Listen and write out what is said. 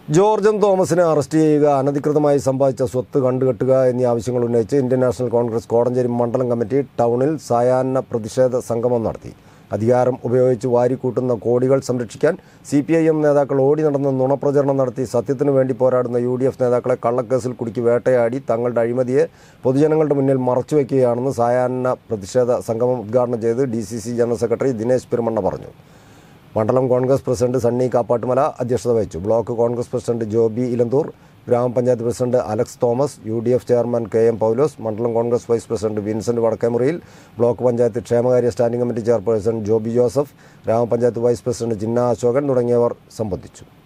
ജോർജൻ തോമസിനെ അറസ്റ്റ് ചെയ്യുക അനധികൃതമായി സമ്പാദിച്ച സ്വത്ത് കണ്ടുകെട്ടുക എന്നീ ആവശ്യങ്ങൾ ഉന്നയിച്ച് ഇന്ത്യൻ നാഷണൽ കോൺഗ്രസ് കോടഞ്ചേരി മണ്ഡലം കമ്മിറ്റി ടൗണിൽ സായാഹ്ന പ്രതിഷേധ സംഗമം നടത്തി അധികാരം ഉപയോഗിച്ച് വാരിക്കൂട്ടുന്ന കോടികൾ സംരക്ഷിക്കാൻ സി പി ഐ എം നേതാക്കൾ ഓടി നടന്ന നുണപ്രചരണം നടത്തി സത്യത്തിനു വേണ്ടി പോരാടുന്ന യു ഡി എഫ് നേതാക്കളെ കള്ളക്കേസിൽ കുടുക്കി വേട്ടയാടി തങ്ങളുടെ അഴിമതിയെ പൊതുജനങ്ങളുടെ മുന്നിൽ മറച്ചുവെക്കുകയാണെന്ന് സായാഹ്ന പ്രതിഷേധ സംഗമം ഉദ്ഘാടനം ചെയ്ത് D C C general secretary Dinesh Perumanna പറഞ്ഞു മണ്ഡലം കോൺഗ്രസ് പ്രസിഡന്റ് സണ്ണി കാപ്പാട്ടുമല അധ്യക്ഷത വഹിച്ചു ബ്ലോക്ക് കോൺഗ്രസ് പ്രസിഡന്റ് ജോബി ഇലന്തൂർ ഗ്രാമപഞ്ചായത്ത് president Alex Thomas U D F chairman K M Paulose മണ്ഡലം Congress vice president Vincent Vadakkemuriyil block panchayat ക്ഷേമകാര്യ standing committee chairperson Joby Joseph ഗ്രാമപഞ്ചായത്ത് വൈസ് പ്രസിഡന്റ് ജിന്ന അശോകൻ തുടങ്ങിയവർ സംബന്ധിച്ചു